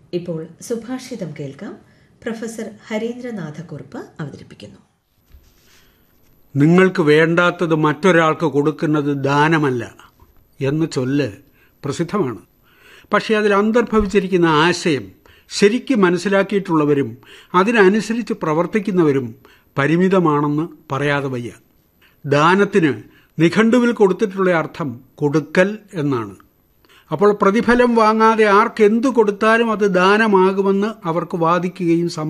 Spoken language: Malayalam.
ഇപ്പോൾ സുഭാഷിതം കേൾക്കാം പ്രൊഫസർ ഹരീന്ദ്രനാഥക്കുറുപ്പ് അവതരിപ്പിക്കുന്നു നിങ്ങൾക്ക് വേണ്ടാത്തത് മറ്റൊരാൾക്ക് കൊടുക്കുന്നത് ദാനമല്ല എന്ന് ചൊല്ല് പ്രസിദ്ധമാണ് പക്ഷേ അതിൽ അന്തർഭവിച്ചിരിക്കുന്ന ആശയം ശരിക്കും മനസ്സിലാക്കിയിട്ടുള്ളവരും അതിനനുസരിച്ച് പ്രവർത്തിക്കുന്നവരും പരിമിതമാണെന്ന് പറയാതെ വയ്യ ദാനത്തിന് നിഘണ്ടുവിൽ കൊടുത്തിട്ടുള്ള അർത്ഥം കൊടുക്കൽ എന്നാണ് അപ്പോൾ പ്രതിഫലം വാങ്ങാതെ ആർക്കെന്തു കൊടുത്താലും അത് ദാനമാകുമെന്ന് അവർക്ക് വാദിക്കുകയും സമർ